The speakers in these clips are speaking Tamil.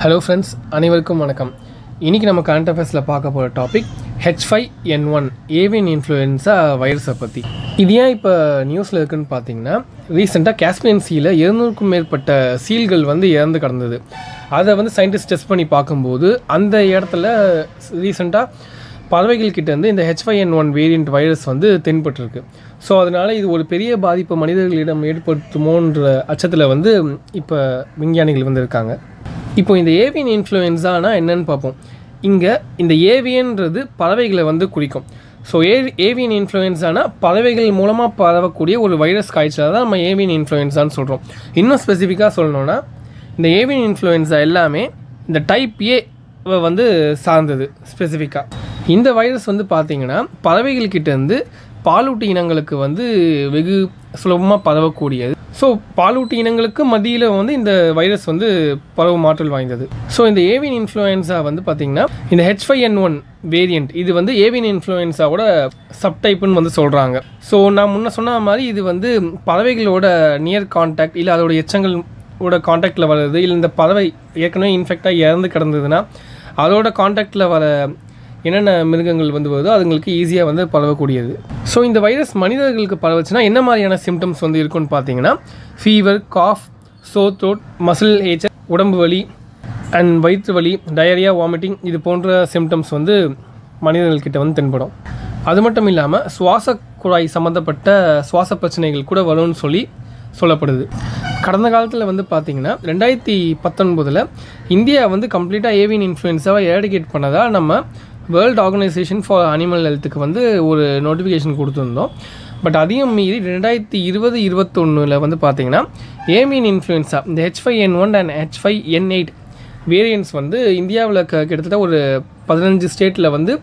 ஹலோ ஃப்ரெண்ட்ஸ் அனைவருக்கும் வணக்கம் இன்றைக்கி நம்ம கரண்ட் அஃபேர்ஸில் பார்க்க போகிற topic H five N one avian influenza வைரஸை பற்றி இது ஏன் இப்போ நியூஸில் இருக்குன்னு பார்த்தீங்கன்னா ரீசெண்டாக காஸ்பியன் சீல இருநூறுக்கும் மேற்பட்ட சீல்கள் வந்து இறந்து கிடந்தது அதை வந்து சயின்டிஸ்ட் டெஸ்ட் பண்ணி பார்க்கும்போது அந்த இடத்துல ரீசெண்டாக பறவைகள் கிட்ட இருந்து இந்த H N one variant virus வந்து தென்பட்டிருக்கு ஸோ அதனால் இது ஒரு பெரிய பாதிப்பு மனிதர்களிடம் ஏற்படுத்துமோன்ற அச்சத்தில் வந்து இப்போ விஞ்ஞானிகள் வந்து இருக்காங்க இப்போ இந்த ஏவியன் இன்ஃப்ளூயன்ஸானா என்னன்னு பார்ப்போம் இங்கே இந்த ஏவியன்றது பறவைகளை வந்து குறிக்கும் ஸோ ஏ ஏவியன் இன்ஃப்ளூயன்ஸானா பறவைகள் மூலமாக பரவக்கூடிய ஒரு வைரஸ் காய்ச்சலை தான் நம்ம ஏவியன் இன்ஃப்ளூயன்ஸான்னு சொல்கிறோம் இன்னும் ஸ்பெசிஃபிக்காக சொல்லணும்னா இந்த ஏவியன் இன்ஃப்ளூயன்ஸா எல்லாமே இந்த டைப் ஏ வந்து சார்ந்தது ஸ்பெசிஃபிக்காக இந்த வைரஸ் வந்து பார்த்தீங்கன்னா பறவைகள் கிட்ட இருந்து பாலூட்டி இனங்களுக்கு வந்து வெகு சுலபமாக பரவக்கூடியது ஸோ பாலூட்டி இனங்களுக்கு மத்தியில் வந்து இந்த வைரஸ் வந்து பரவும் ஆற்றல் வாய்ந்தது ஸோ இந்த ஏவியன் இன்ஃப்ளூயன்ஸா வந்து பார்த்தீங்கன்னா இந்த H five N one variant இது வந்து ஏவியன் இன்ஃப்ளூயன்ஸாவோட சப்டைப்புன்னு வந்து சொல்கிறாங்க ஸோ நான் முன்ன சொன்ன மாதிரி இது வந்து பறவைகளோட நியர் கான்டாக்ட் இல்லை அதோட எச்சங்கள் ஓட காண்டாக்டில் வர்றது இல்லை இந்த பறவை ஏற்கனவே இன்ஃபெக்டாக இறந்து கிடந்ததுன்னா அதோட காண்டாக்டில் வர என்னென்ன மிருகங்கள் வந்து வருதோ அதுங்களுக்கு ஈஸியாக வந்து பரவக்கூடியது ஸோ இந்த வைரஸ் மனிதர்களுக்கு பரவச்சுன்னா என்ன மாதிரியான சிம்டம்ஸ் வந்து இருக்குன்னு பார்த்தீங்கன்னா fever cough sore throat muscle ache உடம்பு வலி அண்ட் வயிற்று வலி டயரியா வாமிட்டிங் இது போன்ற சிம்டம்ஸ் வந்து மனிதர்கள்கிட்ட வந்து தென்படும் அது மட்டும் இல்லாமல் சுவாச குழாய் சம்மந்தப்பட்ட சுவாச பிரச்சனைகள் கூட வரும்னு சொல்லி சொல்லப்படுது கடந்த காலத்தில் வந்து பார்த்திங்கன்னா ரெண்டாயிரத்தி பத்தொன்பதில் இந்தியா வந்து கம்ப்ளீட்டாக ஏவியன் இன்ஃப்ளூயன்ஸாவை ஏடிகேட் பண்ணதாக நம்ம வேர்ல்டு ஆர்கனைசேஷன் ஃபார் அனிமல் ஹெல்த்துக்கு வந்து ஒரு நோட்டிஃபிகேஷன் கொடுத்துருந்தோம் பட் அதையும் மீறி ரெண்டாயிரத்தி இருபது இருபத்தொன்னில் வந்து பார்த்திங்கன்னா ஏவியன் இன்ஃப்ளூயன்ஸா இந்த H five N one and H five N eight variants வந்து இந்தியாவில் க கிட்டத்தட்ட ஒரு பதினஞ்சு ஸ்டேட்டில் வந்து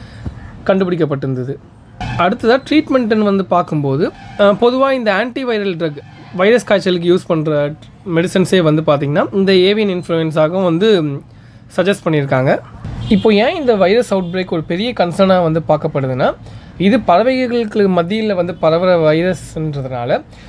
கண்டுபிடிக்கப்பட்டிருந்தது அடுத்ததாக ட்ரீட்மெண்ட்டுன்னு வந்து பார்க்கும்போது பொதுவாக இந்த ஆன்டிவைரல் ட்ரக் வைரஸ் காய்ச்சலுக்கு யூஸ் பண்ணுற மெடிசன்ஸே வந்து பார்த்திங்கன்னா இந்த ஏவியன் இன்ஃப்ளூயன்ஸாகவும் வந்து சஜஸ்ட் பண்ணியிருக்காங்க இப்போ ஏன் இந்த வைரஸ் அவுட் பிரேக் ஒரு பெரிய கன்சர்னாக வந்து பார்க்கப்படுதுன்னா இது பறவைகளுக்கு மத்தியில் வந்து பரவுற வைரஸ்ன்றதுனால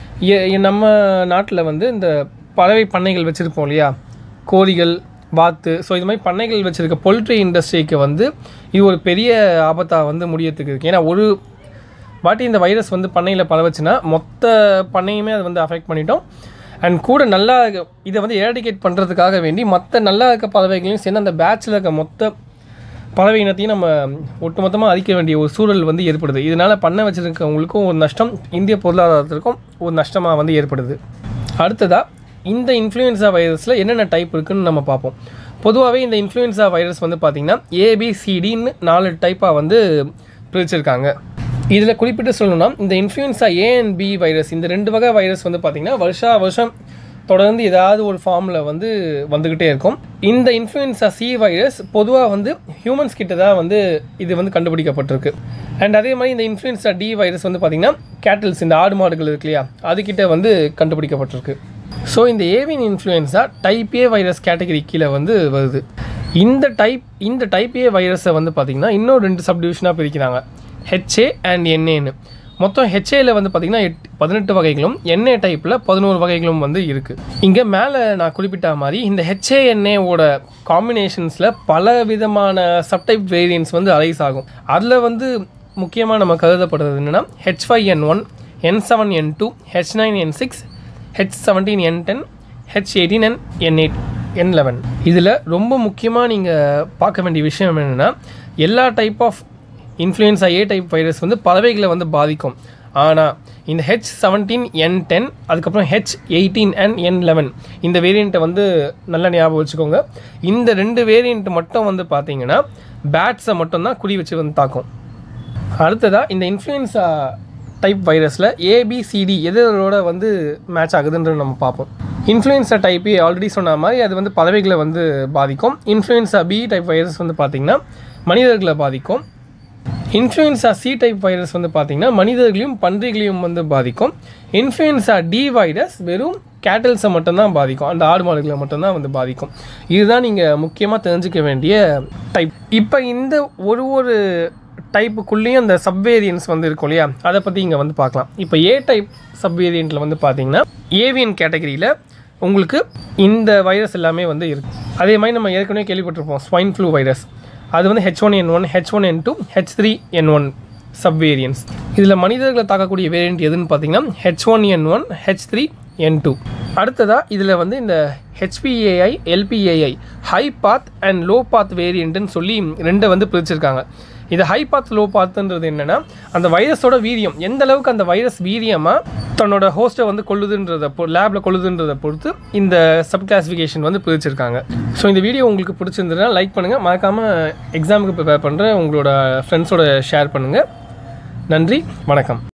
எ- நம்ம நாட்டில் வந்து இந்த பறவை பண்ணைகள் வச்சுருப்போம் இல்லையா கோழிகள் வாத்து ஸோ இது மாதிரி பண்ணைகள் வச்சுருக்க பொல்ட்ரி இண்டஸ்ட்ரிக்கு வந்து இது ஒரு பெரிய ஆபத்தாக வந்து முடியறதுக்கு இருக்குது ஏன்னா ஒரு வாட்டி இந்த வைரஸ் வந்து பண்ணையில் பரவச்சுன்னா மொத்த பண்ணையுமே அது வந்து அஃபெக்ட் பண்ணிட்டோம் அண்ட் கூட நல்லா இருக்க- இதை வந்து ஏரடிகேட் பண்ணுறதுக்காக வேண்டி மற்ற நல்லா இருக்க பறவைகளையும் சேர்ந்து அந்த பேட்சில் இருக்க மொத்த பறவை இனத்தையும் நம்ம ஒட்டுமொத்தமாக அழிக்க வேண்டிய ஒரு சூழல் வந்து ஏற்படுது இதனால் பண்ணை வச்சுருக்கவங்களுக்கும் ஒரு நஷ்டம் இந்திய பொருளாதாரத்திற்கும் ஒரு நஷ்டமாக வந்து ஏற்படுது அடுத்ததாக இந்த இன்ஃப்ளூயன்ஸா வைரஸில் என்னென்ன டைப் இருக்குன்னு நம்ம பார்ப்போம் பொதுவாகவே இந்த இன்ஃப்ளூயன்ஸா வைரஸ் வந்து பார்த்திங்கன்னா ஏபிசிடின்னு நாலு டைப்பாக வந்து பிரிச்சிருக்காங்க இதில் குறிப்பிட்டு சொல்லணும்னா இந்த influenza A and B virus இந்த ரெண்டு வகை வைரஸ் வந்து பார்த்திங்கன்னா வருஷா வருஷம் தொடர்ந்து ஏதாவது ஒரு ஃபார்மில் வந்து வந்துக்கிட்டே இருக்கும் இந்த இன்ஃப்ளூயன்ஸா சி வைரஸ் பொதுவாக வந்து ஹியூமன்ஸ் கிட்ட தான் வந்து இது வந்து கண்டுபிடிக்கப்பட்டிருக்கு அண்ட் அதே மாதிரி இந்த இன்ஃப்ளூயன்ஸா டி வைரஸ் வந்து பார்த்திங்கன்னா கேட்டில்ஸ் இந்த ஆடு மாடுகள் இருக்கு இல்லையா அதுக்கிட்ட வந்து கண்டுபிடிக்கப்பட்டிருக்கு ஸோ இந்த avian influenza type A virus category கீழே வந்து வருது இந்த டைப் இந்த டைப் ஏ வைரஸை வந்து பார்த்திங்கன்னா இன்னும் ரெண்டு சப்டிவிஷனாக பிரிக்கிறாங்க ஹெச்ஏ அண்ட் என்ஏன்னு மொத்தம் ஹெச்ஏல வந்து பார்த்திங்கன்னா எட் பதினெட்டு வகைகளும் என்ஏ டைப்பில் பதினோரு வகைகளும் வந்து இருக்குது இங்கே மேலே நான் குறிப்பிட்ட மாதிரி இந்த ஹெச்ஏ என்ஏவோட காம்பினேஷன்ஸில் பல விதமான சப்டைப் வேரியன்ஸ் வந்து அரைஸ் ஆகும் அதில் வந்து முக்கியமாக நம்ம கருதப்படுறது என்னென்னா H five N one N seven N two H nine N six H seventeen N ten H eighteen and N eight N eleven இதில் ரொம்ப முக்கியமாக நீங்கள் பார்க்க வேண்டிய விஷயம் என்னென்னா எல்லா type of influenza A type virus வந்து பறவைகளை வந்து பாதிக்கும் ஆனால் இந்த ஹெச் செவன்டீன் என் டென் அதுக்கப்புறம் H eighteen and N eleven இந்த வேரியண்ட்டை வந்து நல்லா ஞாபகம் வச்சுக்கோங்க இந்த ரெண்டு வேரியண்ட் மட்டும் வந்து பார்த்தீங்கன்னா பேட்ஸை மட்டும்தான் குறி வச்சு வந்து தாக்கும் அடுத்ததாக இந்த இன்ஃப்ளூயன்ஸா டைப் வைரஸில் ஏபிசிடி எதோட வந்து மேட்ச் ஆகுதுன்றது நம்ம பார்ப்போம் இன்ஃப்ளூயன்ஸா டைப் ஆல்ரெடி சொன்ன மாதிரி அது வந்து பறவைகளை வந்து பாதிக்கும் இன்ஃப்ளூயன்ஸா பி டைப் வைரஸ் வந்து பார்த்திங்கன்னா மனிதர்களை பாதிக்கும் இன்ஃப்ளூயன்ஸா சி டைப் வைரஸ் வந்து பார்த்திங்கன்னா மனிதர்களையும் பன்றிகளையும் வந்து பாதிக்கும் இன்ஃப்ளூயன்ஸா டி வைரஸ் வெறும் கேட்டல்ஸை மட்டும்தான் பாதிக்கும் அந்த ஆடு மாடுகளை மட்டும்தான் வந்து பாதிக்கும் இதுதான் நீங்கள் முக்கியமாக தெரிஞ்சுக்க வேண்டிய டைப் இப்போ இந்த ஒரு ஒரு டைப்புக்குள்ளேயும் அந்த சப்வேரியன்ஸ் வந்து இருக்கும் இல்லையா அதை பற்றி இங்கே வந்து பார்க்கலாம் இப்போ ஏ டைப் சப்வேரியண்ட்டில் வந்து பார்த்தீங்கன்னா ஏவியன் கேட்டகரியில் உங்களுக்கு இந்த வைரஸ் எல்லாமே வந்து இருக்கு அதே மாதிரி நம்ம ஏற்கனவே கேள்விப்பட்டிருப்போம் ஸ்வைன் ஃப்ளூ வைரஸ் அது வந்து H one N one H one N two H three N one subvariants இதில் மனிதர்களை தாக்கக்கூடிய வேரியண்ட் எதுன்னு பார்த்தீங்கன்னா H one N one H three N two அடுத்ததாக இதில் வந்து இந்த HPAI LPAI high path and low path வேரியண்ட்டுன்னு சொல்லி ரெண்டை வந்து பிரிச்சிருக்காங்க இது ஹை பாத் லோ பாத்துன்றது என்னென்னா அந்த வைரஸோட வீரியம் எந்த அளவுக்கு அந்த வைரஸ் வீரியமாக தன்னோட ஹோஸ்ட்டை வந்து கொள்ளுதுன்றதை பொ லேபில் கொள்ளுதுன்றதை பொறுத்து இந்த சப் கிளாஸிஃபிகேஷன் வந்து பிரிச்சிருக்காங்க ஸோ இந்த வீடியோ உங்களுக்கு பிடிச்சிருந்ததுன்னா லைக் பண்ணுங்கள் மறக்காமல் எக்ஸாமுக்கு ப்ரிப்பேர் பண்ணுற உங்களோட ஃப்ரெண்ட்ஸோட ஷேர் பண்ணுங்கள் நன்றி வணக்கம்